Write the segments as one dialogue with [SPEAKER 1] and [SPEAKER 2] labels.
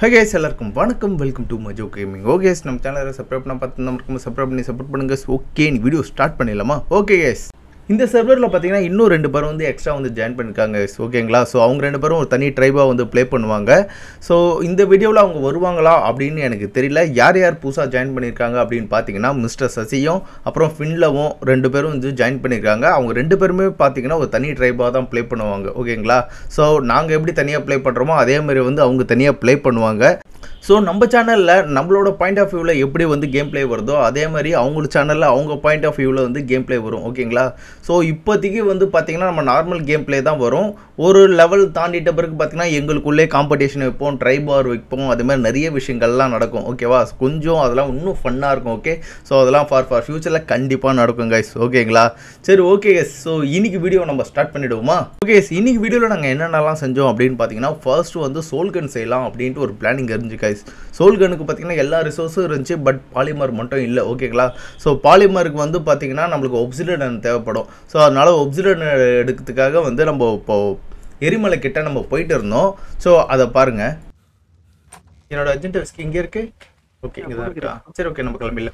[SPEAKER 1] ஹேகேஸ் எல்லாருக்கும் வணக்கம் welcome to மஜோ கேமிங் ஓகேஸ் நம்ம சேனலை சப்ஸ்கிரைப் பண்ண பார்த்து நம்ம சப்ஸ்கிரைப் பண்ணி சப்போர்ட் பண்ணுங்க ஓகே வீடியோ ஸ்டார்ட் பண்ணிடலாமா ஓகே கேஸ் இந்த சர்வரில் பார்த்தீங்கன்னா இன்னும் ரெண்டு பேரும் வந்து எக்ஸ்ட்ரா வந்து ஜாயின் பண்ணியிருக்காங்க ஓகேங்களா ஸோ அவங்க ரெண்டு பேரும் ஒரு தனி ட்ரைபாக வந்து ப்ளே பண்ணுவாங்க ஸோ இந்த வீடியோவில் அவங்க வருவாங்களா அப்படின்னு எனக்கு தெரியல யார் யார் புதுசாக ஜாயின் பண்ணியிருக்காங்க அப்படின்னு பார்த்தீங்கன்னா மிஸ்டர் சசியும் அப்புறம் ஃபின்லவும் ரெண்டு பேரும் வந்து ஜாயின் பண்ணியிருக்காங்க அவங்க ரெண்டு பேருமே பார்த்தீங்கன்னா ஒரு தனி ட்ரைபாக தான் ப்ளே பண்ணுவாங்க ஓகேங்களா ஸோ நாங்கள் எப்படி தனியாக ப்ளே பண்ணுறோமோ அதே மாதிரி வந்து அவங்க தனியாக ப்ளே பண்ணுவாங்க ஸோ நம்ம சேனலில் நம்மளோட பாயிண்ட் ஆஃப் வியூவில் எப்படி வந்து கேம் ப்ளே வருதோ அதே மாதிரி அவங்களோட சேனலில் அவங்க பாயிண்ட் ஆஃப் வியூவில் வந்து கேம் ப்ளே வரும் ஓகேங்களா ஸோ இப்போதைக்கு வந்து பார்த்திங்கன்னா நம்ம நார்மல் கேம் ப்ளே தான் வரும் ஒரு லெவல் தாண்டிட்ட பிறகு பார்த்திங்கன்னா எங்களுக்குள்ளே காம்படிஷன் வைப்போம் ட்ரை பார் வைப்போம் அது மாதிரி நிறைய விஷயங்கள்லாம் நடக்கும் ஓகேவா கொஞ்சம் அதெல்லாம் இன்னும் ஃபன்னாக இருக்கும் ஓகே ஸோ அதெல்லாம் ஃபார் ஃபார் ஃபியூச்சரில் கண்டிப்பாக நடக்கும் கைஸ் ஓகேங்களா சரி ஓகே கைஸ் ஸோ இன்னைக்கு வீடியோ நம்ம ஸ்டார்ட் பண்ணிவிடுவோமா ஓகே இன்னைக்கு வீடியோவில் நாங்கள் என்னென்னலாம் செஞ்சோம் அப்படின்னு பார்த்தீங்கன்னா ஃபர்ஸ்ட் வந்து சோல்கன் செய்யலாம் அப்படின்ட்டு ஒரு பிளானிங் இருந்துச்சு கைஸ் சோல்கனுக்கு பார்த்தீங்கன்னா எல்லா ரிசோர்ஸும் இருந்துச்சு பட் பாலிமர் மட்டும் இல்லை ஓகேங்களா ஸோ பாலிமருக்கு வந்து பார்த்தீங்கன்னா நம்மளுக்கு ஒப்சிடன் தேவைப்படும் ஸோ அதனால் ஒப்சிடன் எடுக்கிறதுக்காக வந்து நம்ம இப்போ எரிமலை கிட்ட நம்ம போயிட்டு இருந்தோம் ஸோ அதை பாருங்க என்னோட அர்ஜென்ட் விஸ்கி இங்கே இருக்கு ஓகே இங்கே தான் இருக்கா சரி ஓகே நம்ம கிளம்பிடலாம்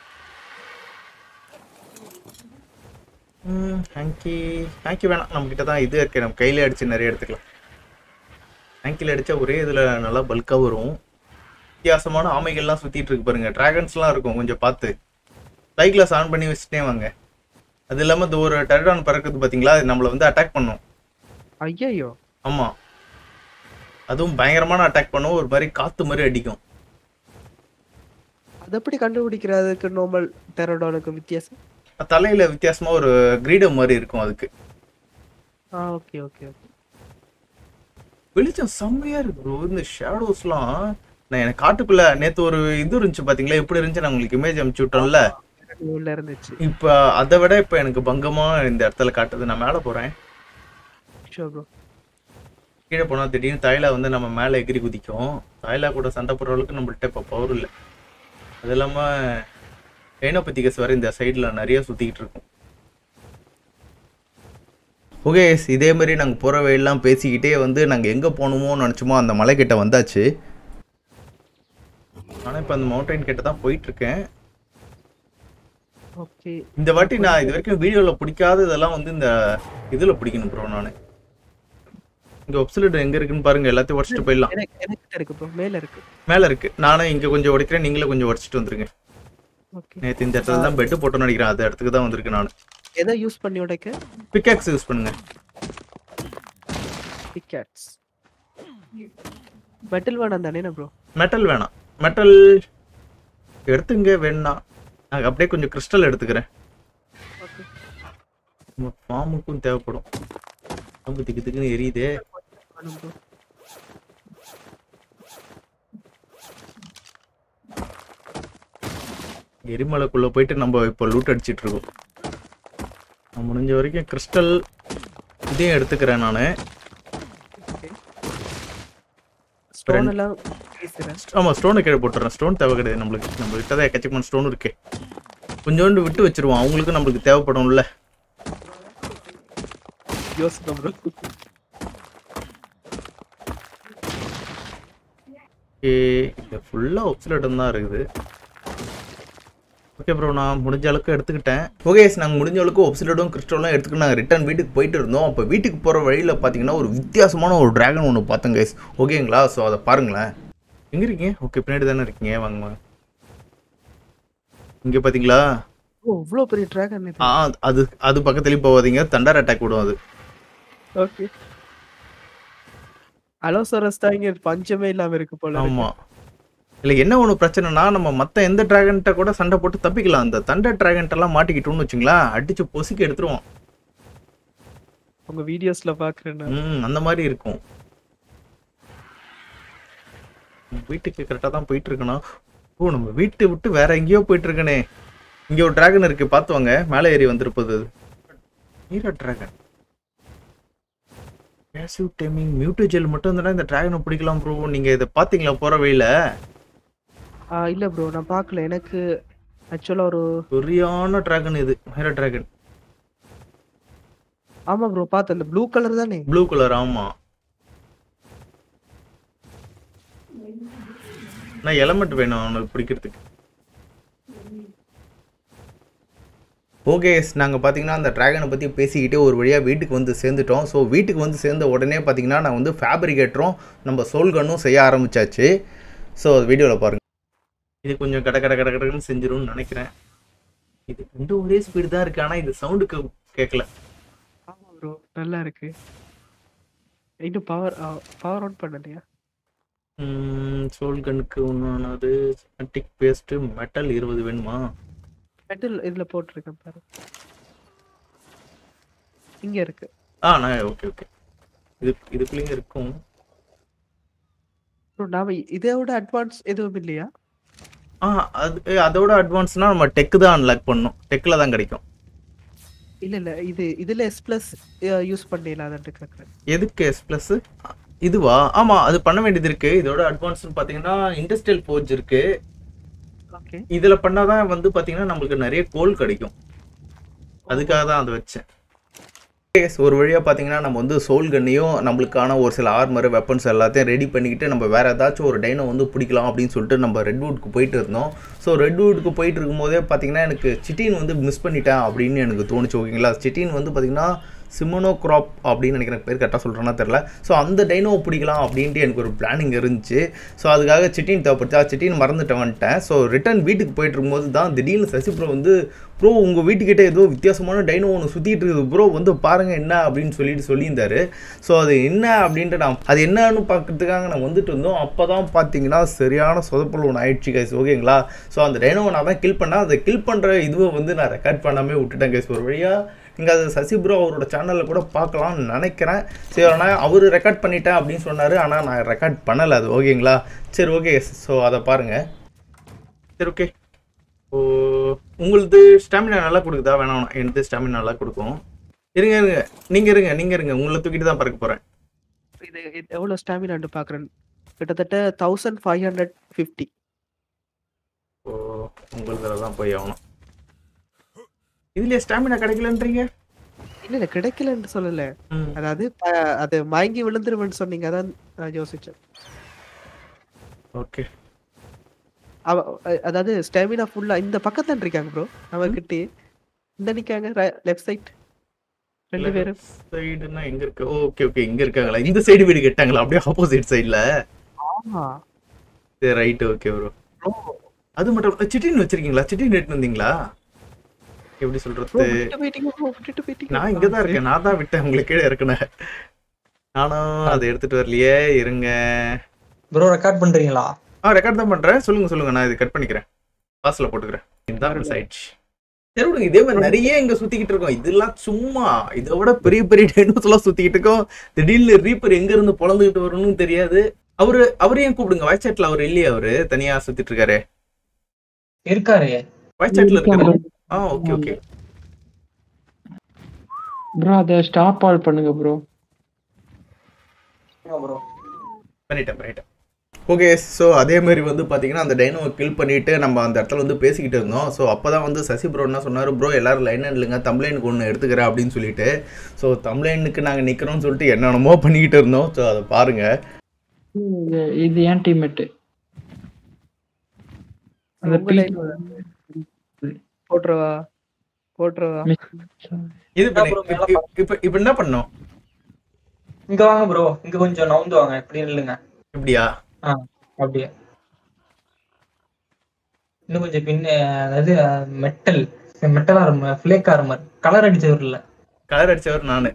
[SPEAKER 1] ம் ஹேங்கி ஹேங்கி வேணாம் நம்மக்கிட்ட தான் இது இருக்கு நம்ம கையில அடிச்சு நிறைய எடுத்துக்கலாம் ஹேங்கில் அடித்தா ஒரே இதில் நல்லா பல்காக வரும் வித்தியாசமான ஆமைகள்லாம் சுற்றிட்டு இருக்கு பாருங்க டிராகன்ஸ்லாம் இருக்கும் கொஞ்சம் பார்த்து லைக் கிளாஸ் ஆன் பண்ணி வச்சுட்டே வாங்க அது இல்லாமல் இந்த ஒரு டெரடான் பறக்குது பார்த்தீங்களா அது நம்மளை வந்து அட்டாக் பண்ணும்
[SPEAKER 2] ஐயோ
[SPEAKER 1] ஆமாம் அதுவும் பயங்கரமான அட்டாக் பண்ணும் ஒரு மாதிரி காற்று மாதிரி அடிக்கும்
[SPEAKER 2] அது எப்படி கண்டுபிடிக்கிறதுக்கு நார்மல் டெரடோனுக்கு வித்தியாசம்
[SPEAKER 1] தலையில் வித்தியாசமாக ஒரு கிரீடம் மாதிரி இருக்கும் அதுக்கு
[SPEAKER 2] ஆ ஓகே ஓகே ஓகே
[SPEAKER 1] வெளிச்சம் செம்மையா இருக்கு ப்ரோ இந்த ஷேடோஸ்லாம் நான் எனக்கு காட்டுக்குள்ள நேத்து ஒரு இது இருந்துச்சு பாத்தீங்களா எப்படி இருந்துச்சு நான் உங்களுக்கு இமேஜ் அனுப்பிச்சு விட்டோம்ல
[SPEAKER 2] உள்ள இருந்துச்சு
[SPEAKER 1] இப்ப அதை விட இப்ப எனக்கு பங்கமா இந்த இடத்துல காட்டுது நான் மேல போறேன்
[SPEAKER 2] ஷோ ப்ரோ
[SPEAKER 1] கீழே போனா திடீர்னு தாய்லா வந்து நம்ம மேல எகிரி குதிக்கும் தாய்லா கூட சண்டை போடுற அளவுக்கு நம்மள்ட்ட இப்ப பவர் இல்லை அது இல்லாம ஏனோபத்திகஸ் வர இந்த சைடுல நிறைய சுத்திக்கிட்டு இருக்கும் ஓகே இதே மாதிரி நாங்கள் போகிற வழியெல்லாம் பேசிக்கிட்டே வந்து நாங்கள் எங்கே போகணுமோன்னு நினச்சோமோ அந்த மலைக்கிட்ட வந்தாச்சு ஆனால் இப்போ அந்த மவுண்டைன் கிட்ட தான் போயிட்டு இருக்கேன்
[SPEAKER 2] ஓகே
[SPEAKER 1] இந்த வாட்டி நான் இது வரைக்கும் வீடியோவில் பிடிக்காத இதெல்லாம் வந்து இந்த இதில் பிடிக்கணும் ப்ரோ நான் இங்கே வெப்சைட் எங்கே இருக்குன்னு பாருங்க எல்லாத்தையும் உடச்சிட்டு போயிடலாம்
[SPEAKER 2] எனக்கு எனக்கு இருக்கு ப்ரோ மேல இருக்கு
[SPEAKER 1] மேலே இருக்கு நானும் இங்கே கொஞ்சம் உடைக்கிறேன் நீங்களும் கொஞ்சம் உடச்சிட்டு வந்துருங்க
[SPEAKER 2] ஓகே
[SPEAKER 1] நேற்று இந்த இடத்துல தான் பெட்டு போட்டோன்னு நினைக்கிறேன் அந்த இடத்துக்கு தான் வந்திருக்கு நான்
[SPEAKER 2] எதை யூஸ் பண்ணி உடைக்க
[SPEAKER 1] பிக்காக்ஸ் யூஸ் பண்ணுங்க
[SPEAKER 2] பிக்கேட்ஸ் மெட்டல் வேணாம் தானே ப்ரோ
[SPEAKER 1] மெட்டல் வேணாம் மெட்டல் எடுத்துங்க வேணாம் நான் அப்படியே கொஞ்சம் கிறிஸ்டல் எடுத்துக்கிறேன்
[SPEAKER 2] ஓகே
[SPEAKER 1] நம்ம ஃபார்முக்கும் தேவைப்படும் ரொம்ப திக்கு திக்குன்னு எரியுதே
[SPEAKER 2] வேணும் ப்ரோ
[SPEAKER 1] எரிமலைக்குள்ள போயிட்டு நம்ம இப்போ லூட் அடிச்சிட்டு இருக்கோம் நான் முடிஞ்ச வரைக்கும் கிறிஸ்டல் இதையும் எடுத்துக்கிறேன் நான்
[SPEAKER 2] ஸ்டோன் எல்லாம் வீசுறேன்
[SPEAKER 1] ஆமாம் ஸ்டோனை கீழே போட்டுறேன் ஸ்டோன் தேவை கிடையாது நம்மளுக்கு நம்ம கிட்ட தான் எக்கச்சக்கமான ஸ்டோன் இருக்கு கொஞ்சோண்டு விட்டு வச்சிருவோம் அவங்களுக்கு நம்மளுக்கு தேவைப்படும்ல
[SPEAKER 2] யோசிப்பேன் ப்ரோ
[SPEAKER 1] ஓகே இது ஃபுல்லாக ஒப்சலட்டும் தான் இருக்குது ஓகே ப்ரோ நான் முடிஞ்ச அளவுக்கு எடுத்துக்கிட்டேன் ஓகே நாங்கள் முடிஞ்ச அளவுக்கு ஒப்சலட்டும் கிறிஸ்டலும் எடுத்துக்கிட்டு நாங்கள் ரிட்டர்ன் வீட்டுக்கு போயிட்டு இருந்தோம் அப்போ வீட்டுக்கு போகிற வழியில் பார்த்தீங்கன்னா ஒரு வித்தியாசமான ஒரு டிராகன் ஒன்று பார்த்தேன் கைஸ் ஓகேங்களா ஸோ அதை பாருங்களேன் எங்கே இருக்கீங்க ஓகே பின்னாடி தானே இருக்கீங்க வாங்க வாங்க இங்கே பார்த்தீங்களா
[SPEAKER 2] ஓ இவ்வளோ பெரிய டிராகன் இது
[SPEAKER 1] ஆ அது அது பக்கத்துலேயும் போகாதீங்க தண்டர் அட்டாக் விடும் அது
[SPEAKER 2] ஓகே அலோசரஸ் தான் இங்க பஞ்சமே இல்லாம இருக்கு போல இருக்கு.
[SPEAKER 1] ஆமாம் இல்லை என்ன ஒன்று பிரச்சனைனா நம்ம மற்ற எந்த டிராகன்கிட்ட கூட சண்டை போட்டு தப்பிக்கலாம் அந்த தண்டர் டிராகன்ட்டெல்லாம் மாட்டிக்கிட்டோம்னு வச்சுங்களேன் அடிச்சு பொசுக்கி எடுத்துருவோம்
[SPEAKER 2] உங்க வீடியோஸ்ல பாக்குறேன் நான்.
[SPEAKER 1] ம் அந்த மாதிரி இருக்கும் வீட்டுக்கு கரெக்டாக தான் போயிட்டு இருக்கணும் ஓ நம்ம வீட்டை விட்டு வேற எங்கேயோ போயிட்டு இருக்கனே இங்க ஒரு டிராகன் இருக்கு பார்த்து வாங்க மேலே ஏறி வந்திருப்பது அது நீரா dragon passive timing mutagel மட்டும் இருந்தா இந்த டிராகனை பிடிக்கலாம் ப்ரோ நீங்க இதை பாத்தீங்களா போற வழியில
[SPEAKER 2] ஆ இல்ல ப்ரோ நான் பார்க்கல எனக்கு ஆக்சுவலா ஒரு
[SPEAKER 1] சரியான டிராகன் இது ஹைரா டிராகன்
[SPEAKER 2] ஆமா ப்ரோ பார்த்தேன் அந்த ப்ளூ கலர் தானே
[SPEAKER 1] ப்ளூ கலர் ஆமா நான் எலமெண்ட் வேணும் அவனுக்கு பிடிக்கிறதுக்கு ஓகே நாங்கள் பார்த்தீங்கன்னா அந்த ட்ராகனை பற்றி பேசிக்கிட்டே ஒரு வழியாக வீட்டுக்கு வந்து சேர்ந்துட்டோம் ஸோ வீட்டுக்கு வந்து சேர்ந்த உடனே பார்த்தீங்கன்னா நான் வந்து ஃபேப்ரிகேட்டரும் நம்ம சோல் கன்னும் செய்ய ஆரம்பிச்சாச்சு ஸோ வீடியோவில் பாருங்கள் இது கொஞ்சம் கட கட கட கடன்னு செஞ்சிரும்னு நினைக்கிறேன் இது ரெண்டும் ஒரே ஸ்பீடு தான் இருக்கு ஆனால் இது சவுண்டுக்கு கேட்கல
[SPEAKER 2] ஆமா ப்ரோ நல்லா இருக்கு இன்னும் பவர் பவர் ஆன் பண்ணலையா
[SPEAKER 1] சோல் கன்னுக்கு ஒன்றானது டிக் பேஸ்ட்டு மெட்டல் இருபது வேணுமா
[SPEAKER 2] மெட்டல் இதுல போட்டிருக்கேன் பாரு இங்க இருக்கு
[SPEAKER 1] ஆ நான் ஓகே ஓகே இது இதுக்குள்ளேயும் இருக்கும்
[SPEAKER 2] ப்ரோ நாம இதை விட அட்வான்ஸ் எதுவும் இல்லையா
[SPEAKER 1] ஆ அது ஏ, அதோட அட்வான்ஸ்னா நம்ம டெக்கு தான் அன்லாக் பண்ணணும் டெக்கில் தான் கிடைக்கும்
[SPEAKER 2] இல்ல இல்ல இது இதுல எஸ் பிளஸ் யூஸ் பண்ணிடலாம் கேக்குறேன்
[SPEAKER 1] எதுக்கு எஸ் ப்ளஸ் இதுவா ஆமாம் அது பண்ண வேண்டியது இருக்கு இதோட அட்வான்ஸ்னு பார்த்தீங்கன்னா இண்டஸ்ட்ரியல் ஃபோர்ஜ் இருக்கு
[SPEAKER 2] ஓகே
[SPEAKER 1] இதில் பண்ணால் தான் வந்து பார்த்தீங்கன்னா நம்மளுக்கு நிறைய கோல் கிடைக்கும் அதுக்காக தான் அதை வச்சேன் Yes, ஒரு வழியாக பார்த்தீங்கன்னா நம்ம வந்து சோல் கன்னையும் நம்மளுக்கான ஒரு சில ஆர்மர் வெப்பன்ஸ் எல்லாத்தையும் ரெடி பண்ணிக்கிட்டு நம்ம வேறு ஏதாச்சும் ஒரு டைனை வந்து பிடிக்கலாம் அப்படின்னு சொல்லிட்டு நம்ம ரெட்வுட்க்கு போயிட்டு இருந்தோம் ஸோ ரெட்வுட்க்கு போயிட்டு இருக்கும்போதே பார்த்தீங்கன்னா எனக்கு சிட்டின் வந்து மிஸ் பண்ணிட்டேன் அப்படின்னு எனக்கு தோணுச்சு ஓகேங்களா சிட்டின் வந்து பார்த்தீங்கன்னா சிமோனோ கிராப் அப்படின்னு நினைக்கிறேன் பேர் கரெக்டாக சொல்கிறேன்னா தெரில ஸோ அந்த டைனோவை பிடிக்கலாம் அப்படின்ட்டு எனக்கு ஒரு பிளானிங் இருந்துச்சு ஸோ அதுக்காக சிட்டின் தேவைப்படுச்சா சிட்டின் மறந்துட்டு வந்துட்டேன் ஸோ ரிட்டர்ன் வீட்டுக்கு போயிட்டு இருக்கும்போது தான் திடீர்னு சசி ப்ரோ வந்து ப்ரோ உங்கள் வீட்டுக்கிட்ட ஏதோ வித்தியாசமான டைனோ ஒன்று சுற்றிட்டு இருக்குது ப்ரோ வந்து பாருங்கள் என்ன அப்படின்னு சொல்லிட்டு சொல்லியிருந்தாரு ஸோ அது என்ன அப்படின்ட்டு நான் அது என்னன்னு பார்க்கறதுக்காக நான் வந்துட்டு இருந்தோம் அப்போ தான் பார்த்தீங்கன்னா சரியான சொதப்பல் ஒன்று ஆயிடுச்சு கைஸ் ஓகேங்களா ஸோ அந்த டைனோவை நான் தான் கில் பண்ணேன் அதை கில் பண்ணுற இதுவை வந்து நான் ரெக்கார்ட் பண்ணாமே விட்டுட்டேன் கைஸ் ஒரு வழியாக நீங்கள் அது சசி ப்ரோ அவரோட சேனலில் கூட பார்க்கலாம்னு நினைக்கிறேன் சரி ஆனால் அவர் ரெக்கார்ட் பண்ணிட்டேன் அப்படின்னு சொன்னார் ஆனால் நான் ரெக்கார்ட் பண்ணலை அது ஓகேங்களா சரி ஓகே ஸோ அதை பாருங்கள் சரி ஓகே ஓ உங்களது ஸ்டாமினா நல்லா கொடுக்குதா வேணாம் எனது ஸ்டாமினா நல்லா கொடுக்கும் இருங்க இருங்க நீங்கள் இருங்க நீங்கள் இருங்க உங்களை தூக்கிட்டு தான் பறக்க போகிறேன்
[SPEAKER 2] இது இது எவ்வளவு ஸ்டாமினான்னு பாக்குறேன் கிட்டத்தட்ட தௌசண்ட் ஃபைவ் ஹண்ட்ரட் ஃபிஃப்டி
[SPEAKER 1] ஓ உங்களதில் தான் போய் ஆகணும் இதுலேயே ஸ்டாமினா கிடைக்கலன்றீங்க
[SPEAKER 2] இல்ல இல்ல கிடைக்கலன்னு சொல்லல
[SPEAKER 1] ம்
[SPEAKER 2] அதாவது ப- அது மயங்கி விழுந்துருவேன்னு சொன்னீங்க அதான் நான் யோசிச்சேன்
[SPEAKER 1] ஓகே
[SPEAKER 2] அவ அ- அதாவது ஸ்டாமினா ஃபுல்லா இந்த பக்கத்துல இருக்காங்க ப்ரோ அவகிட்ட இந்த நிக்காங்க லெஃப்ட் சைட் ரெண்டு பேரும்
[SPEAKER 1] சைடுனா எங்க இருக்கு ஓகே ஓகே இங்க இருக்காங்களா இந்த சைடு வீடு கேட்டாங்களா அப்படியே ஆப்போசிட் சைடுல
[SPEAKER 2] ஆமா
[SPEAKER 1] சரி ரைட் ஓகே ப்ரோ
[SPEAKER 2] ப்ரோ
[SPEAKER 1] அது மட்டும் சிட்டின் வச்சிருக்கீங்களா சிட்டின் எடுத்து வந்தீங்களா எப்படி
[SPEAKER 2] ப்ரோ
[SPEAKER 1] சொல்றது
[SPEAKER 2] விட்டுட்டு போயிட்டீங்க ப்ரோ விட்டுட்டு போயிட்டீங்க
[SPEAKER 1] நான் இங்க தான் இருக்கேன் நான் தான் விட்டேன் உங்களுக்கு கீழே இருக்கேன் நானும் அதை எடுத்துட்டு வரலையே இருங்க
[SPEAKER 3] ப்ரோ ரெக்கார்ட் பண்றீங்களா
[SPEAKER 1] ஆ ரெக்கார்ட் தான் பண்றேன் சொல்லுங்க சொல்லுங்க நான் இது கட் பண்ணிக்கிறேன் பாஸ்ல போட்டுக்கிறேன் இதுதான் மிஸ் ஆயிடுச்சு சரி விடுங்க இதே மாதிரி நிறைய இங்க சுத்திக்கிட்டு இருக்கோம் இதெல்லாம் சும்மா இதை விட பெரிய பெரிய டைனோஸ் எல்லாம் சுத்திக்கிட்டு இருக்கோம் திடீர்னு ரீப்பர் எங்க இருந்து பொழந்துகிட்டு வரணும்னு தெரியாது அவரு அவரையும் கூப்பிடுங்க வாய்ஸ் சாட்ல அவர் இல்லையா அவரு தனியா சுத்திட்டு இருக்காரு
[SPEAKER 3] இருக்காரு
[SPEAKER 1] வாய்ஸ் சாட்ல இருக்காரு ஆ ஓகே ஓகே
[SPEAKER 4] ப்ரோ அதை ஸ்டாப் ஆல் பண்ணுங்க ப்ரோ
[SPEAKER 3] ப்ரோ
[SPEAKER 1] பண்ணிட்டேன் பண்ணிட்டேன் ஓகே ஸோ அதே மாதிரி வந்து பார்த்தீங்கன்னா அந்த டைனோவை கில் பண்ணிட்டு நம்ம அந்த இடத்துல வந்து பேசிக்கிட்டு இருந்தோம் ஸோ அப்போ தான் வந்து சசி ப்ரோ என்ன சொன்னார் ப்ரோ எல்லாரும் லைன் இல்லைங்க தம்ப்ளைனுக்கு ஒன்று எடுத்துக்கிறேன் அப்படின்னு சொல்லிட்டு ஸோ தம்ப்ளைனுக்கு நாங்கள் நிற்கிறோம்னு சொல்லிட்டு என்னென்னமோ பண்ணிக்கிட்டு இருந்தோம் ஸோ அதை பாருங்கள்
[SPEAKER 4] இது இது ஏன் டீம்மேட்டு அந்த
[SPEAKER 2] உங்க line போட்டுருவா போட்டுருவா
[SPEAKER 1] இது பண்ணி
[SPEAKER 3] bro, மேல
[SPEAKER 1] இப்ப- இப்ப இப்போ என்ன பண்ணோம்
[SPEAKER 3] இங்க வாங்க ப்ரோ இங்க கொஞ்சம் நவுந்து வாங்க இப்படி இல்லைங்க
[SPEAKER 1] இப்படியா
[SPEAKER 3] ஆ அப்படியே இன்னும் கொஞ்சம் பின்ன அதாவது metal metal armour flak armour colour அடிச்சவர் இல்ல
[SPEAKER 1] கலர் அடிச்சவர் நான்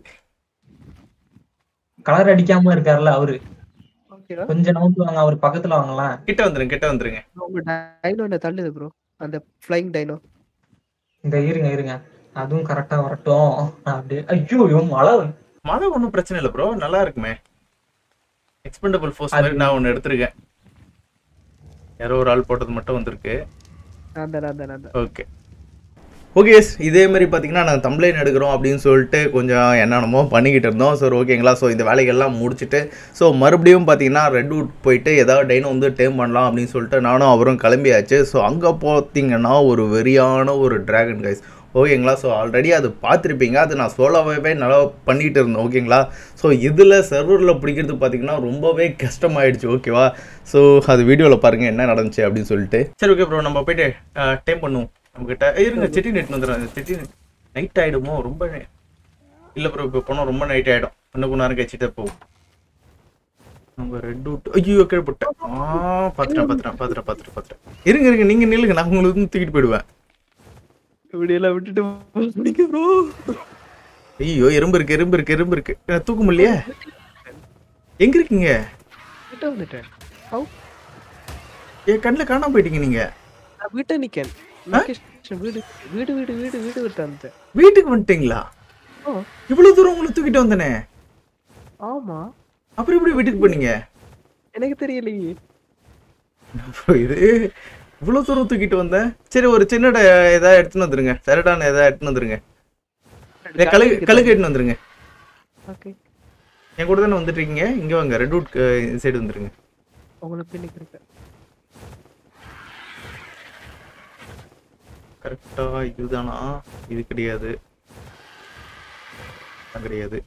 [SPEAKER 3] கலர் அடிக்காம இருக்காருல்ல அவரு
[SPEAKER 2] ஓகேவா
[SPEAKER 3] கொஞ்சம் நவுந்து வாங்க அவர் பக்கத்துல வாங்கலாம்
[SPEAKER 1] கிட்ட வந்துருங்க கிட்ட வந்துருங்க
[SPEAKER 2] உங்க டைனோ என்ன தள்ளுது ப்ரோ அந்த ஃப்ளைங் டைனோ
[SPEAKER 3] இந்த இருங்க இருங்க அதுவும் கரெக்டா வரட்டும் அப்படியே ஐயோ ஐயோ மழை வருது.
[SPEAKER 1] மழை ஒன்றும் பிரச்சனை இல்லை ப்ரோ நல்லா இருக்குமே எக்ஸ்பெண்டபிள் ஃபோர்ஸ் மாதிரி நான் ஒன்று எடுத்திருக்கேன் யாரோ ஒரு ஆள் போட்டது மட்டும் வந்திருக்கு
[SPEAKER 2] நான் தான் நான் தான் நான் தான்
[SPEAKER 1] ஓகே ஓகே இதே மாதிரி பார்த்தீங்கன்னா நாங்கள் தம்ப்ளைன் எடுக்கிறோம் அப்படின்னு சொல்லிட்டு கொஞ்சம் என்னென்னமோ பண்ணிக்கிட்டு இருந்தோம் ஸோ ஓகேங்களா ஸோ இந்த வேலைகள்லாம் முடிச்சுட்டு ஸோ மறுபடியும் பார்த்தீங்கன்னா ரெட்வுட் போயிட்டு ஏதாவது டைனை வந்து டேம் பண்ணலாம் அப்படின்னு சொல்லிட்டு நானும் அவரும் கிளம்பியாச்சு ஸோ அங்கே பார்த்தீங்கன்னா ஒரு வெறியான ஒரு டிராகன் கைஸ் ஓகேங்களா ஸோ ஆல்ரெடி அது பார்த்துருப்பீங்க அது நான் சோலோவாகவே நல்லா பண்ணிகிட்டு இருந்தேன் ஓகேங்களா ஸோ இதில் சர்வரில் பிடிக்கிறது பார்த்தீங்கன்னா ரொம்பவே கஷ்டமாயிடுச்சு ஓகேவா ஸோ அது வீடியோவில் பாருங்கள் என்ன நடந்துச்சு அப்படின்னு சொல்லிட்டு சரி ஓகே ப்ரோ நம்ம போயிட்டு டைம் பண்ணுவோம் நம்மக்கிட்ட இருங்க செட்டி நெட் வந்துடுறேன் செட்டி நைட் ஆகிடுமோ ரொம்ப இல்லை ப்ரோ இப்போ போனால் ரொம்ப நைட் ஆகிடும் இன்னும் கொஞ்ச நேரம் கழிச்சுட்டே போகும் நம்ம ரெட் அவுட் ஐயோ கீழே போட்டேன் ஆ பார்த்துட்டேன் பார்த்துட்டேன் பார்த்துட்டேன் பார்த்துட்டேன் பார்த்துட்டேன் இருங்க இருங்க நீங்கள் நில்லுங்க நான் உங்களுக்கு வந்து தூக்கிட்டு போயிடுவேன்
[SPEAKER 2] இப்படியெல்லாம் விட்டுட்டு பிடிக்க ப்ரோ
[SPEAKER 1] ஐயோ எறும்பு இருக்கு எறும்பு இருக்கு எறும்பு இருக்கு எனக்கு தூக்க முடியலையே எங்க இருக்கீங்க
[SPEAKER 2] கிட்ட வந்துட்டேன் ஹவு
[SPEAKER 1] என் கண்ணில் காணாம போயிட்டீங்க நீங்க
[SPEAKER 2] நான் வீட்டை நிக்கேன் லொகேஷன் வீடு வீடு வீடு வீடு வீடு விட்டு வந்தேன்
[SPEAKER 1] வீட்டுக்கு வந்துட்டீங்களா
[SPEAKER 2] ஓ
[SPEAKER 1] இவ்வளவு தூரம் உங்களை தூக்கிட்டு வந்தனே
[SPEAKER 2] ஆமா
[SPEAKER 1] அப்புறம் எப்படி வீட்டுக்கு போனீங்க
[SPEAKER 2] எனக்கு தெரியலையே
[SPEAKER 1] அப்புறம் இது இவ்வளவு தூரம் தூக்கிட்டு வந்தேன் சரி ஒரு சின்ன ஏதாவது எடுத்துன்னு வந்துருங்க சரடான ஏதாவது எடுத்துன்னு வந்துருங்க இல்ல, கழுகு கழுகு எடுத்துன்னு வந்துருங்க
[SPEAKER 2] ஓகே
[SPEAKER 1] என் கூட தானே வந்துட்டு இருக்கீங்க இங்க வாங்க ரெட் வுட் சைடு வந்துருங்க
[SPEAKER 2] உங்களை போய் நிக்கிறேன்
[SPEAKER 1] கரெக்டா இதுதானா இது கிடையாது அது கிடையாது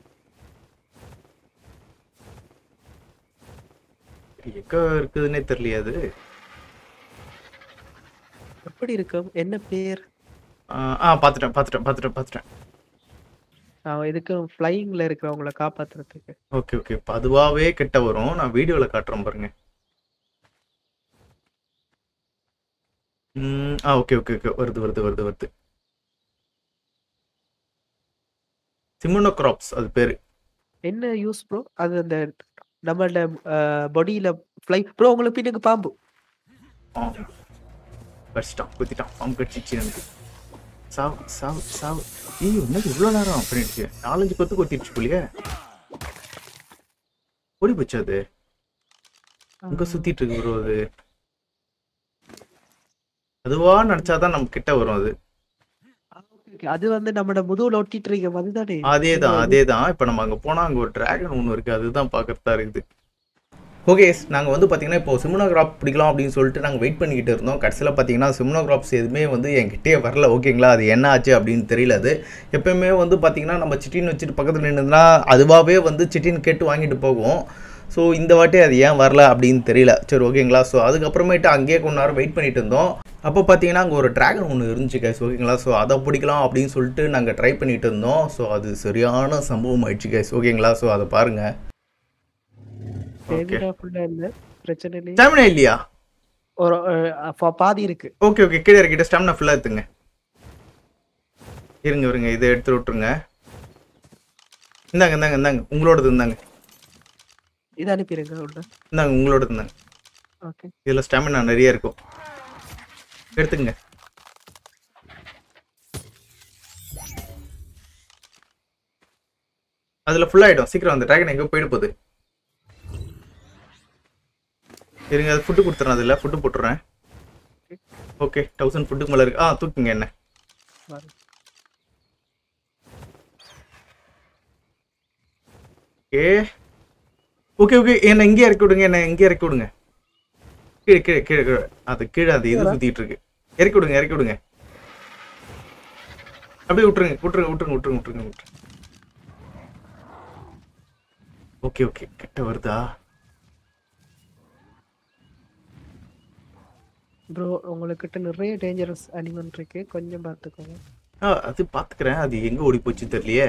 [SPEAKER 1] எங்க இருக்குதுன்னே தெரியலையே அது
[SPEAKER 2] எப்படி இருக்கும் என்ன பேர்
[SPEAKER 1] ஆ ஆ, பார்த்துட்டேன் பார்த்துட்டேன் பார்த்துட்டேன் பார்த்துட்டேன்
[SPEAKER 2] நான் எதுக்கும் ஃப்ளையிங்ல இருக்கிறவங்கள காப்பாத்துறதுக்கு
[SPEAKER 1] ஓகே ஓகே இப்போ அதுவாகவே கிட்ட வரும் நான் வீடியோவில் காட்டுறேன் பாருங்க ம், ஆ ஓகே ஓகே ஓகே வருது வருது வருது வருது சிமுனோ கிராப்ஸ் அது பேர்
[SPEAKER 2] என்ன யூஸ் ப்ரோ அது அந்த நம்மளோட பாடியில ஃப்ளை ப்ரோ உங்களுக்கு பின்னுக்கு பாம்பு
[SPEAKER 1] கடிச்சிட்டான் குத்திட்டான் பாம்பு கடிச்சிச்சு எனக்கு சாவு சாவு சாவு ஐயோ என்னது இவ்வளோ நேரம் பண்ணிடுச்சு நாலஞ்சு கொத்து கொத்திடுச்சு புள்ளிய ஓடி போச்சு அது அங்க சுத்திட்டு இருக்கு ப்ரோ அது அதுவா நினைச்சாதான் நம்ம கிட்ட வரும் அது
[SPEAKER 2] ஆ, okay, okay. அது வந்து நம்மளோட முதுகுல ஒட்டிட்டு இருக்க அதுதானே
[SPEAKER 1] அதேதான் அதேதான் இப்ப நம்ம அங்க போனா அங்க ஒரு டிராகன் ஒன்று இருக்கு அதுதான் பார்க்கறதா இருக்குது ஓகே நாங்கள் வந்து பார்த்தீங்கன்னா இப்போ சிமுனோகிராப் பிடிக்கலாம் அப்படின்னு சொல்லிட்டு நாங்கள் வெயிட் பண்ணிக்கிட்டு இருந்தோம் கடைசியில் பார்த்தீங்கன்னா சிமுனோகிராப்ஸ் எதுவுமே வந்து என்கிட்டயே வரல ஓகேங்களா அது என்ன ஆச்சு அப்படின்னு தெரியல அது எப்பயுமே வந்து பார்த்தீங்கன்னா நம்ம சிட்டின்னு வச்சுட்டு பக்கத்தில் நின்றுதுன்னா அதுவாகவே வந்து சிட்டின்னு கேட்டு வாங்கிட்டு போகும் ஸோ இந்த வாட்டி அது ஏன் வரல அப்படின்னு தெரியல சரி ஓகேங்களா ஸோ அதுக்கப்புறமேட்டு அங்கேயே கொஞ்ச நேரம் வெயிட் பண்ணிட்டு இருந்தோம் அப்போ பார்த்தீங்கன்னா அங்கே ஒரு டிராகன் ஒன்று இருந்துச்சு கைஸ் ஓகேங்களா ஸோ அதை பிடிக்கலாம் அப்படின்னு சொல்லிட்டு நாங்கள் ட்ரை பண்ணிட்டு இருந்தோம் ஸோ அது சரியான சம்பவம் ஆயிடுச்சு கைஸ் ஓகேங்களா ஸோ அதை பாருங்கள்
[SPEAKER 2] தேவையா ஃபுல்லா இல்ல பிரச்சனை இல்லையே
[SPEAKER 1] ஸ்டாமினா இல்லையா
[SPEAKER 2] ஒரு அஹ், பா- பாதி இருக்கு
[SPEAKER 1] ஓகே ஓகே கீழே இருக்கிட்ட ஸ்டாமினா ஃபுல்லாக எடுத்துங்க இருங்க இருங்க இதை எடுத்து விட்ருங்க இந்தாங்க இந்தாங்க இந்தாங்க உங்களோடது இந்தாங்க
[SPEAKER 2] இது அனுப்பிடுங்க உள்ள
[SPEAKER 1] இந்தாங்க உங்களோடது இந்தாங்க
[SPEAKER 2] ஓகே
[SPEAKER 1] இதில் ஸ்டாமினா நிறைய இருக்கும் எடுத்துங்க அதில் ஃபுல்லாகிடும் சீக்கிரம் அந்த ட்ராகன் எங்கேயோ போயிட்டு போகுது இருங்க அது ஃபுட்டு கொடுத்துறேன் அதில் ஃபுட்டு போட்டுறேன் ஓகே தௌசண்ட் ஃபுட்டுக்கு மேலே இருக்கு ஆ தூக்குங்க என்ன ஓகே ஓகே ஓகே என்ன இங்கே இறக்கி விடுங்க என்ன இங்கே இறக்கி விடுங்க கீழே கீழே கீழே கீழே அது கீழே அது இது சுத்திட்டு இருக்கு இறக்கி விடுங்க இறக்கி விடுங்க அப்படியே விட்டுருங்க விட்டுருங்க விட்டுருங்க விட்டுருங்க விட்டுருங்க விட்டுருங்க ஓகே ஓகே கிட்ட வருதா
[SPEAKER 2] ப்ரோ உங்ககிட்ட நிறைய டேஞ்சரஸ் அனிமல் இருக்கு கொஞ்சம் பார்த்துக்கோங்க
[SPEAKER 1] ஆ அது பாத்துக்கிறேன் அது எங்க ஓடி போச்சு தெரியலையே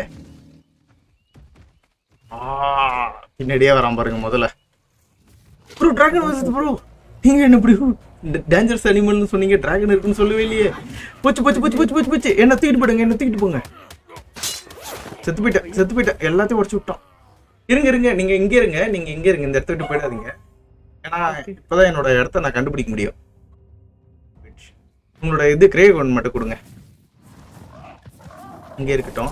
[SPEAKER 1] ஆ பின்னாடியே வரான் பாருங்க முதல்ல ப்ரோ டிராகன் வருது ப்ரோ நீங்க என்ன இப்படி டேஞ்சரஸ் அனிமல்னு சொன்னீங்க டிராகன் இருக்குன்னு சொல்லவே இல்லையே போச்சு போச்சு போச்சு போச்சு போச்சு போச்சு என்ன தூக்கிட்டு போடுங்க என்ன தூக்கிட்டு போங்க செத்து போயிட்டேன் செத்து போயிட்டேன் எல்லாத்தையும் உடச்சு விட்டான் இருங்க இருங்க நீங்க இங்க இருங்க நீங்க இங்க இருங்க இந்த இடத்த விட்டு போயிடாதீங்க ஏன்னா இப்பதான் என்னோட இடத்த நான் கண்டுபிடிக்க முடியும் உங்களோட இது கிரே ஒன் மட்டும் கொடுங்க இங்கே இருக்கட்டும்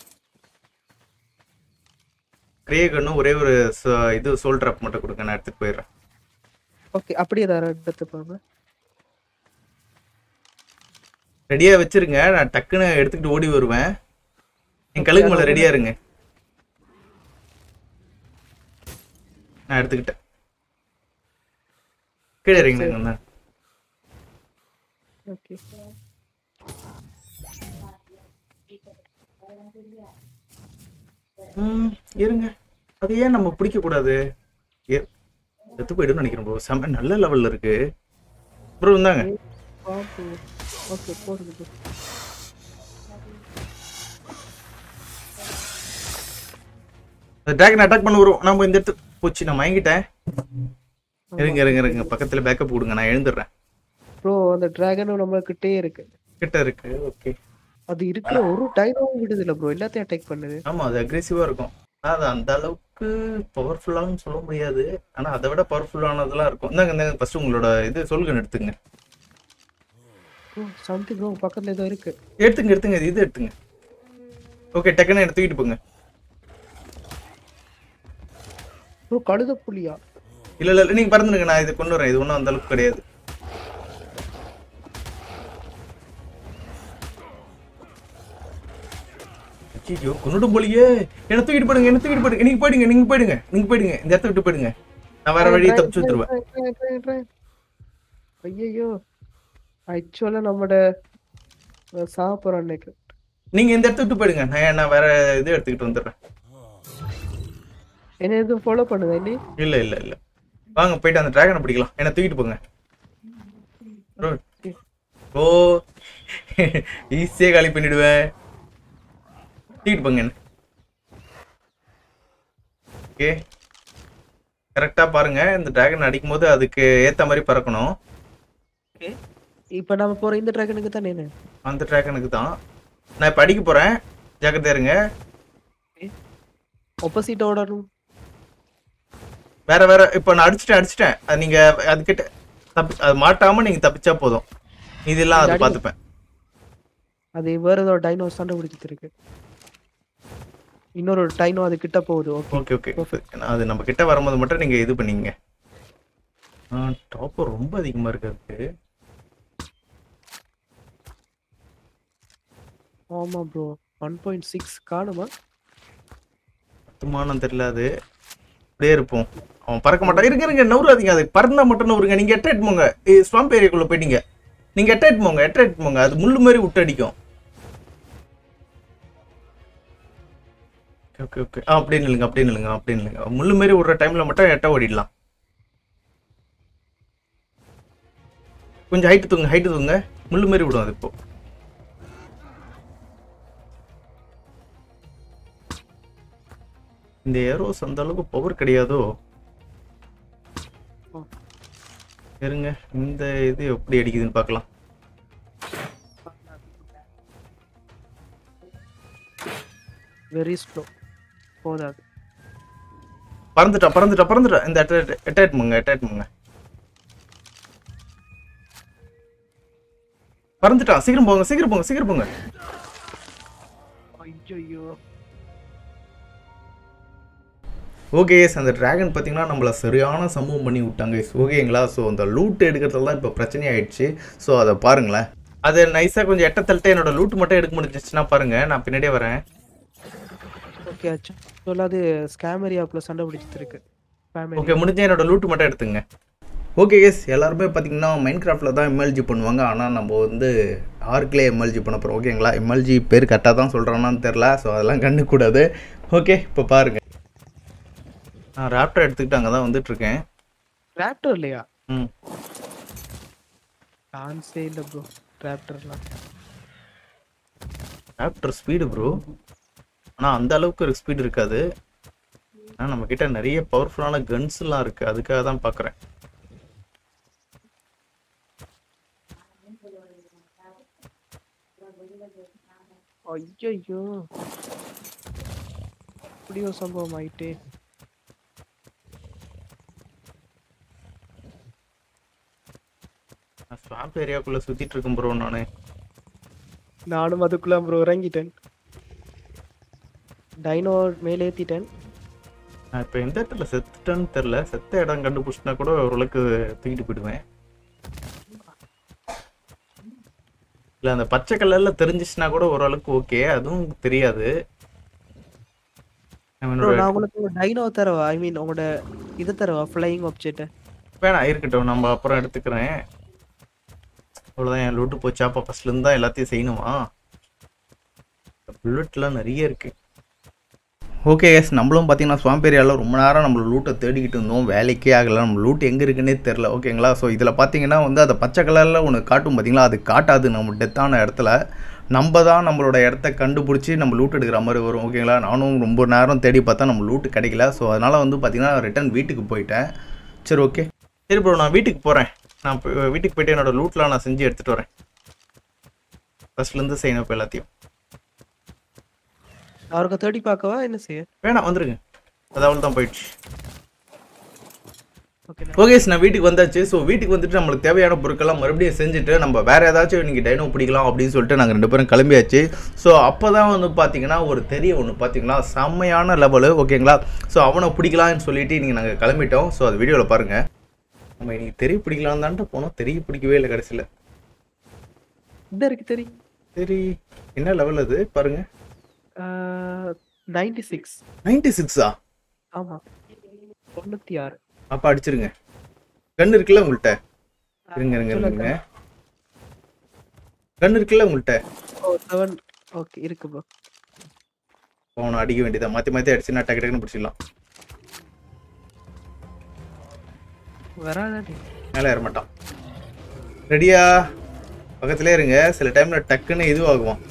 [SPEAKER 1] கிரே கன்னும் ஒரே ஒரு ச- இது சோல் ட்ராப் மட்டும் கொடுங்க நான் எடுத்துட்டு போயிடுறேன்
[SPEAKER 2] ஓகே அப்படியே தர எடுத்து போங்க
[SPEAKER 1] ரெடியா வச்சிருங்க நான் டக்குன்னு எடுத்துக்கிட்டு ஓடி வருவேன் என் கழுகு மேல ரெடியா இருங்க நான் எடுத்துக்கிட்டேன் கீழே இருங்க
[SPEAKER 2] ஓகே
[SPEAKER 1] ம் இருங்க அது ஏன் நம்ம பிடிக்க கூடாது ஏ- செத்து போயிடும்னு நினைக்கிறேன் ப்ரோ செம்ம நல்ல லெவல்ல இருக்கு ப்ரோ இந்தாங்க
[SPEAKER 2] ஓகே போடுங்க bro.
[SPEAKER 1] டிராகன் அட்டாக் பண்ண வரும் நம்ம இந்த இடத்து போச்சு நான் மயங்கிட்டேன் இருங்க இருங்க இருங்க பக்கத்துல பேக்கப் கொடுங்க நான் எழுந்துடுறேன்
[SPEAKER 2] ப்ரோ அந்த டிராகனும் நம்ம கிட்டே இருக்கு
[SPEAKER 1] கிட்ட இருக்கு ஓகே
[SPEAKER 2] அது இருக்கிற ஒரு டைனோவும் விடுது இல்ல ப்ரோ எல்லாத்தையும் அட்டாக் பண்ணுது
[SPEAKER 1] ஆமா அது அக்ரெசிவா இருக்கும் ஆனா அது அந்த அளவுக்கு பவர்ஃபுல்லானு சொல்ல முடியாது ஆனா அதை விட பவர்ஃபுல்லானதெல்லாம் இருக்கும் இந்தாங்க இந்தாங்க ஃபர்ஸ்ட் உங்களோட இது சொல்லுங்க எடுத்துங்க
[SPEAKER 2] ப்ரோ சம்திங் ப்ரோ பக்கத்துல ஏதோ இருக்கு
[SPEAKER 1] எடுத்துங்க எடுத்துங்க இது இது எடுத்துங்க ஓகே டக்குன்னு எடுத்து தூக்கிட்டு போங்க
[SPEAKER 2] ப்ரோ கழுத புலியா
[SPEAKER 1] இல்ல இல்ல நீங்க பறந்துடுங்க நான் இது கொண்டு வரேன் இது ஒன்றும் அந்த அளவுக்கு கிடையாது ஐயோ கொண்டுட்டும் போலியே என்ன தூக்கிட்டு போயிடுங்க என்ன தூக்கிட்டு போயிடுங்க நீங்க போயிடுங்க நீங்க போயிடுங்க நீங்க போயிடுங்க இந்த இடத்த விட்டு போயிடுங்க நான் வேற வழியை தப்பிச்சு வந்துருவேன்
[SPEAKER 2] ஐயோ ஆக்சுவலா நம்மட சாப்பிட்றோம் அன்னைக்கு
[SPEAKER 1] நீங்க இந்த இடத்த விட்டு போயிடுங்க நான் நான் வேற இது எடுத்துக்கிட்டு வந்துடுறேன்
[SPEAKER 2] என்ன எதுவும் ஃபாலோ பண்ணுதா நீ
[SPEAKER 1] இல்ல இல்ல இல்ல வாங்க போயிட்டு அந்த டிராகனை பிடிக்கலாம் என்ன தூக்கிட்டு போங்க bro. ஓ ஈஸியா காலி பண்ணிடுவேன் தூக்கிட்டு போங்க என்ன ஓகே கரெக்டா பாருங்க இந்த டிராகன் அடிக்கும் போது அதுக்கு ஏத்த மாதிரி பறக்கணும்
[SPEAKER 2] இப்ப நம்ம போற இந்த டிராகனுக்கு தானே என்ன
[SPEAKER 1] அந்த டிராகனுக்கு தான் நான் இப்ப அடிக்க போறேன் ஜாக்கிரதையா இருங்க
[SPEAKER 2] ஆப்போசிட் ஓடணும்
[SPEAKER 1] வேற வேற இப்ப நான் அடிச்சிட்டேன் அடிச்சிட்டேன் அது நீங்க அதுக்கிட்ட தப்பி அது மாட்டாம நீங்க தப்பிச்சா போதும் இதெல்லாம் அது பார்த்துப்பேன்
[SPEAKER 2] அது வேற ஏதோ டைனோ சண்டை பிடிச்சிட்டு இருக்கு இன்னொரு டைனோ அது கிட்ட போகுது ஓகே
[SPEAKER 1] ஓகே ஓகே அது நம்ம கிட்ட வரும்போது மட்டும் நீங்க இது பண்ணீங்க டாப் ரொம்ப அதிகமா இருக்கு அதுக்கு
[SPEAKER 2] ஆமா ப்ரோ ஒன் பாயிண்ட் சிக்ஸ் காணுமா
[SPEAKER 1] சுத்தமானம் தெரியல அது அப்படியே இருப்போம் அவன் பறக்க மாட்டான் இருங்க இருங்க நவுறாதீங்க அது பறந்தா மட்டும் நவுருங்க நீங்க எட்டாயிட்டு போங்க ஸ்வாம்ப் ஏரியாக்குள்ள போயிட்டீங்க நீங்க எட்டாயிட்டு போங்க எட்டாயிட்டு போங்க அது முள்ளு மாதிரி விட்டு அடிக்கும் ஓகே ஓகே ஆ அப்படியே நில்லுங்க அப்படியே நில்லுங்க அப்படியே நில்லுங்க முள்ளு மாதிரி விடுற டைம்ல மட்டும் எட்ட ஓடிடலாம் கொஞ்சம் ஹைட்டு தூங்க ஹைட்டு தூங்க முள்ளு மாதிரி விடும் அது இப்போ இந்த ஏரோஸ் அந்த அளவுக்கு பவர் கிடையாதோ இருங்க இந்த இது எப்படி அடிக்குதுன்னு பார்க்கலாம்
[SPEAKER 2] வெரி ஸ்லோ போதாது
[SPEAKER 1] பறந்துட்டா பறந்துட்டா பறந்துட்டா இந்த அட்டாட் முங்க அட்டாட் முங்க பறந்துட்டான் சீக்கிரம் போங்க சீக்கிரம் போங்க சீக்கிரம் போங்க
[SPEAKER 2] ஐயோ
[SPEAKER 1] ஓகே எஸ் அந்த டிராகன் பார்த்தீங்கன்னா நம்மளை சரியான சம்பவம் பண்ணி விட்டாங்க எஸ் ஓகேங்களா ஸோ அந்த லூட் எடுக்கிறதுல தான் இப்போ பிரச்சனையாயிடுச்சு ஸோ அதை பாருங்களேன் அது நைஸாக கொஞ்சம் எட்ட தள்ளிட்டு என்னோட லூட் மட்டும் எடுக்க முடிஞ்சிச்சுன்னா பாருங்க நான் பின்னாடியே வரேன்
[SPEAKER 2] ஓகே ஆச்சு சொல்லாது ஸ்கேமரி ஆப்ல சண்டை பிடிச்சிட்டு இருக்கு Family.
[SPEAKER 1] ஓகே முடிஞ்ச என்னோட லூட் மட்டும் எடுத்துங்க ஓகே எஸ் எல்லாருமே பார்த்தீங்கன்னா மைண்ட் கிராஃப்டில் தான் எம்எல்ஜி பண்ணுவாங்க ஆனால் நம்ம வந்து ஆர்க்லேயே எம்எல்ஜி பண்ண போகிறோம் ஓகேங்களா எம்எல்ஜி பேர் கரெக்டாக தான் சொல்கிறானான்னு தெரில ஸோ அதெல்லாம் கண்டுக்கூடாது ஓகே இப்போ பாருங்க நான் ராப்டர் எடுத்துக்கிட்டு அங்கே தான் வந்துட்டுருக்கேன்
[SPEAKER 2] ராப்டர் இல்லையா
[SPEAKER 1] ம்
[SPEAKER 2] சான்ஸே இல்ல ப்ரோ ராப்டர்லாம்
[SPEAKER 1] ராப்டர் ஸ்பீடு ப்ரோ ஆனால் அந்த அளவுக்கு ஒரு ஸ்பீடு இருக்காது ஆனால் நம்மக்கிட்ட நிறைய பவர்ஃபுல்லான கன்ஸ்லாம் இருக்குது அதுக்காக தான் பார்க்குறேன்
[SPEAKER 2] ஐயோ இப்படியோ சம்பவம் ஆயிட்டே
[SPEAKER 1] நான் ஸ்வாம்ப் ஏரியாக்குள்ளே சுற்றிட்டு இருக்கேன் ப்ரோ நான்
[SPEAKER 2] நானும் அதுக்குள்ள ப்ரோ இறங்கிட்டேன் டைனோ மேலே ஏத்திட்டேன்
[SPEAKER 1] நான் இப்போ எந்த இடத்துல செத்துட்டேன்னு தெரில செத்த இடம் கண்டுபிடிச்சினா கூட ஓரளவுக்கு தூக்கிட்டு போயிடுவேன் இல்லை அந்த பச்சை கலர்ல தெரிஞ்சிச்சுனா கூட ஓரளவுக்கு ஓகே அதுவும் தெரியாது
[SPEAKER 2] ப்ரோ
[SPEAKER 1] அவனோட
[SPEAKER 2] நான் உங்களுக்கு ஒரு டைனோ தரவா ஐ மீன் உங்களோட இது தரவா ஃப்ளையிங் ஆப்ஜெக்ட்
[SPEAKER 1] வேணாம் இருக்கட்டும் நம்ம அப்புறம் எடுத்துக்கிறேன் அவ்வளோதான் என் லூட்டு போச்சா அப்போ ஃபர்ஸ்ட்லேருந்து தான் எல்லாத்தையும் செய்யணுமா புல்லட்லாம் நிறைய இருக்குது ஓகே எஸ் நம்மளும் பார்த்தீங்கன்னா ஸ்வாம்பேரியாவில் ரொம்ப நேரம் நம்ம லூட்டை தேடிக்கிட்டு இருந்தோம் வேலைக்கே ஆகலை நம்ம லூட் எங்கே இருக்குன்னே தெரில ஓகேங்களா ஸோ இதில் பார்த்தீங்கன்னா வந்து அதை பச்சை கலரில் ஒன்று காட்டும் பார்த்தீங்களா அது காட்டாது நம்ம டெத்தான இடத்துல நம்ம தான் நம்மளோட இடத்த கண்டுபிடிச்சி நம்ம லூட் எடுக்கிற மாதிரி வரும் ஓகேங்களா நானும் ரொம்ப நேரம் தேடி பார்த்தா நம்ம லூட்டு கிடைக்கல ஸோ அதனால் வந்து பார்த்தீங்கன்னா ரிட்டன் வீட்டுக்கு போயிட்டேன் சரி ஓகே சரி ப்ரோ நான் வீட்டுக்கு போகிறேன் நான் இப்போ வீட்டுக்கு போயிட்டு என்னோட லூட்லாம் நான் செஞ்சு எடுத்துகிட்டு வரேன் ஃபர்ஸ்ட்லேருந்து செய்யணும் இப்போ எல்லாத்தையும்
[SPEAKER 2] அவருக்கு தேடி பார்க்கவா என்ன செய்ய
[SPEAKER 1] வேணாம் வந்துருங்க அதாவது தான் போயிடுச்சு
[SPEAKER 2] ஓகே
[SPEAKER 1] ஓகே நான் வீட்டுக்கு வந்தாச்சு ஸோ வீட்டுக்கு வந்துட்டு நம்மளுக்கு தேவையான பொருட்கள்லாம் மறுபடியும் செஞ்சுட்டு நம்ம வேற ஏதாச்சும் இன்னைக்கு டைனோ பிடிக்கலாம் அப்படின்னு சொல்லிட்டு நாங்கள் ரெண்டு பேரும் கிளம்பியாச்சு ஸோ அப்போ தான் வந்து பார்த்தீங்கன்னா ஒரு தெரிய ஒன்று பார்த்தீங்களா செம்மையான லெவலு ஓகேங்களா ஸோ அவனை பிடிக்கலாம்னு சொல்லிட்டு இன்னைக்கு நாங்கள் கிளம்பிட்டோம் ஸோ அது வீடியோவில் பாருங்க நம்ம இன்னைக்கு தெரிய பிடிக்கலாம் தான்ட்டு போனோம் தெரிய பிடிக்கவே இல்லை கடைசியில்
[SPEAKER 2] இந்த இருக்கு தெரியும்
[SPEAKER 1] சரி என்ன லெவல் அது பாருங்க
[SPEAKER 2] நைன்டி சிக்ஸ்
[SPEAKER 1] நைன்டி சிக்ஸா
[SPEAKER 2] ஆமா தொண்ணூத்தி ஆறு
[SPEAKER 1] அப்போ அடிச்சிருங்க கன் இருக்குல்ல உங்கள்கிட்ட இருங்க இருங்க இருங்க கன் இருக்குல்ல உங்கள்கிட்ட
[SPEAKER 2] ஓ செவன் ஓகே இருக்கு ப்ரோ
[SPEAKER 1] அவனை அடிக்க வேண்டியதா மாற்றி மாற்றி அடிச்சு நான் டக்கு டக்குன்னு பிடிச்சிடலாம்
[SPEAKER 2] வராதாடி
[SPEAKER 1] மேலே ஏற மாட்டான் ரெடியா பக்கத்துலேயே இருங்க சில டைம்ல டக்குன்னு இதுவாகுவான்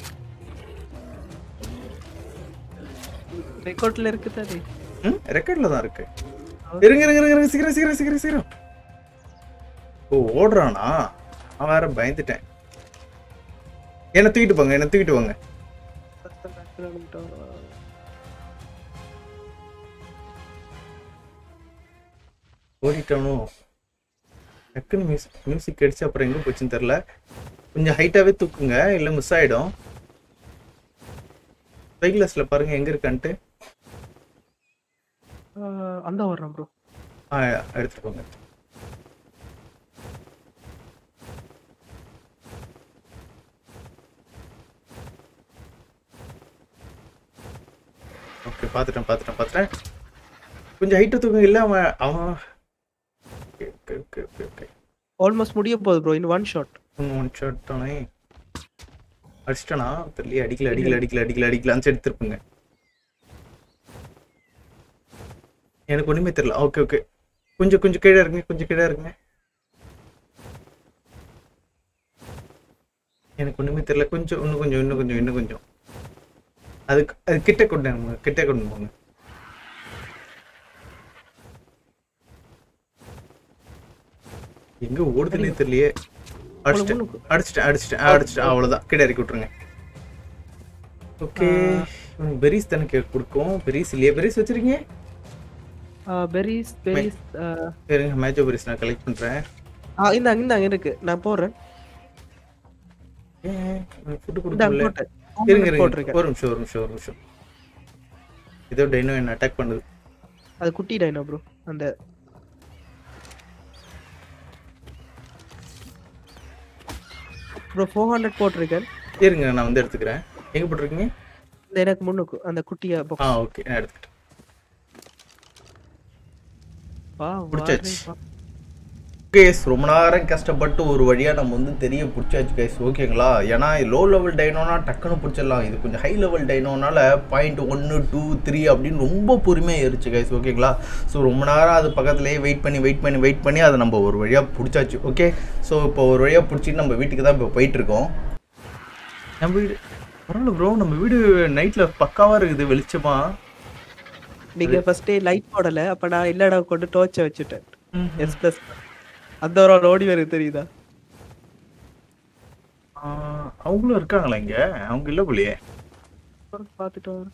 [SPEAKER 2] ரெக்கார்ட்ல இருக்கு தானே
[SPEAKER 1] ம் ரெக்கார்டில் தான் இருக்கு இருங்க இருங்க இருங்க இருங்க சீக்கிரம் சீக்கிரம் சீக்கிரம் சீக்கிரம் ஓ ஓடுறானா நான் வேற பயந்துட்டேன் என்ன தூக்கிட்டு போங்க என்ன தூக்கிட்டு போங்க ஓடிட்டானோ டக்குன்னு மியூசிக் மியூசிக் அடிச்சு அப்புறம் எங்கே போச்சுன்னு தெரில கொஞ்சம் ஹைட்டாகவே தூக்குங்க இல்லை மிஸ் ஆகிடும் ஸ்பைக்லஸில் பாருங்க எங்கே இருக்கான்ட்டு
[SPEAKER 2] ஆஹ் அந்த வர்றேன் ப்ரோ
[SPEAKER 1] ஆ எடுத்துட்டு போங்க ஓகே பார்த்துட்டேன் பார்த்துட்டேன் பார்த்துட்டேன் கொஞ்சம் ஹைட்டு தூக்கம் இல்லை அவன் அவன் okay okay okay okay okay
[SPEAKER 2] almost முடிய போகுது bro in one shot
[SPEAKER 1] one shot தானே அடிச்சிட்டானா தெரியல அடிக்கல அடிக்கல அடிக்கல அடிக்கல அடிக்கலான்னு சரி திருப்புங்க எனக்கு ஒண்ணுமே தெரியல ஓகே ஓகே கொஞ்சம் கொஞ்சம் கீழே இருங்க கொஞ்சம் கீழே இருங்க எனக்கு ஒண்ணுமே தெரியல கொஞ்சம் இன்னும் கொஞ்சம் இன்னும் கொஞ்சம் இன்னும் கொஞ்சம் அதுக்கு அது கிட்ட கொண்டு வாங்க, கிட்ட கொண்டு போங்க எங்க ஓடுதுன்னே தெரியலையே அடிச்சிட்டேன் அடிச்சிட்டேன் அடிச்சிட்டேன் அடிச்சிட்டேன் அவ்வளவுதான் கிட்ட இறக்கி விட்டுருங்க ஓகே பெரிஸ் தானே கேக் கொடுக்கும் பெரிஸ் இல்லையா பெரிஸ் வச்சிருக்கீங்க
[SPEAKER 2] பெரிஸ் பெரிஸ்
[SPEAKER 1] சரிங்க மேஜோ பெரிஸ் நான் கலெக்ட் பண்றேன்
[SPEAKER 2] இந்தாங்க இந்தாங்க இருக்கு நான் போடுறேன்
[SPEAKER 1] ஃபுட்டு
[SPEAKER 2] இந்தாங்க
[SPEAKER 1] கொடுக்கல
[SPEAKER 2] போட்டேன்
[SPEAKER 1] இருங்க இருங்க
[SPEAKER 2] போட்டிருக்கேன்
[SPEAKER 1] ஒரு நிமிஷம் ஒரு நிமிஷம் ஒரு நிமிஷம் இதோ டைனோ என்ன அட்டாக் பண்ணுது
[SPEAKER 2] அது குட்டி டைனோ ப்ரோ அந்த ப்ரோ ஃபோர் ஹண்ட்ரட் போட்டிருக்கேன்
[SPEAKER 1] இருங்க நான் வந்து எடுத்துக்கிறேன் எங்க போட்டிருக்கீங்க
[SPEAKER 2] இந்த எனக்கு முன்னுக்கு அந்த குட்டியா
[SPEAKER 1] ஆ
[SPEAKER 2] பாக்ஸ்
[SPEAKER 1] ஓகே நான் எடுத்துக்கிட்டேன்
[SPEAKER 2] வா
[SPEAKER 1] பிடிச்சாச்சு. கேஸ் ரொம்ப நேரம் கஷ்டப்பட்டு ஒரு வழியாக நம்ம வந்து தெரிய பிடிச்சாச்சு கேஸ் ஓகேங்களா ஏன்னா லோ லெவல் டைனோனா டக்குன்னு பிடிச்சிடலாம் இது கொஞ்சம் ஹை லெவல் டைனோனால பாயிண்ட் ஒன்று டூ த்ரீ அப்படின்னு ரொம்ப பொறுமையாக ஏறிச்சு கேஸ் ஓகேங்களா ஸோ ரொம்ப நேரம் அது பக்கத்துலேயே வெயிட் பண்ணி வெயிட் பண்ணி வெயிட் பண்ணி அதை நம்ம ஒரு வழியாக பிடிச்சாச்சு ஓகே ஸோ இப்போ ஒரு வழியாக பிடிச்சிட்டு நம்ம வீட்டுக்கு தான் இப்போ போயிட்டுருக்கோம் நம்ம வீடு பரவாயில்ல ப்ரோ நம்ம வீடு நைட்டில் பக்காவாக இருக்குது வெளிச்சமா
[SPEAKER 2] நீங்க ஃபர்ஸ்டே லைட் போடல அப்ப நான் இல்ல இடம் கொண்டு டோர்ச்சை வச்சுட்டேன் எஸ் பிளஸ் அந்த ஒரு ஆள் ஓடி வருது தெரியுதா
[SPEAKER 1] ஆ, அவங்களும் இருக்காங்களா இங்கே அவங்க இல்லை போலியே
[SPEAKER 2] பார்த்துட்டு வரேன்.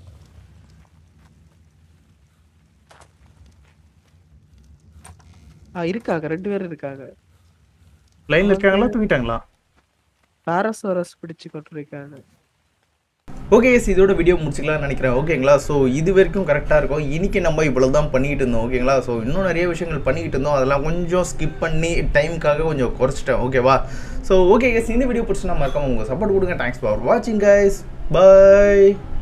[SPEAKER 2] ஆ இருக்காங்க ரெண்டு பேரும் இருக்காங்க
[SPEAKER 1] லைனில் இருக்காங்களா தூங்கிட்டாங்களா
[SPEAKER 2] பாரசோரஸ் பிடிச்சு கொண்டிருக்காங்க
[SPEAKER 1] ஓகே எஸ் இதோட வீடியோ முடிச்சுக்கலாம்னு நினைக்கிறேன் ஓகேங்களா ஸோ இது வரைக்கும் கரெக்டாக இருக்கும் இன்னைக்கு நம்ம இவ்வளோ தான் பண்ணிக்கிட்டு இருந்தோம் ஓகேங்களா ஸோ இன்னும் நிறைய விஷயங்கள் பண்ணிக்கிட்டு இருந்தோம் அதெல்லாம் கொஞ்சம் ஸ்கிப் பண்ணி டைமுக்காக கொஞ்சம் குறைச்சிட்டேன் ஓகேவா ஸோ ஓகே எஸ் இந்த வீடியோ பிடிச்சி நான் மறக்காம உங்கள் சப்போர்ட் கொடுங்க தேங்க்ஸ் ஃபார் வாட்சிங் கைஸ் பை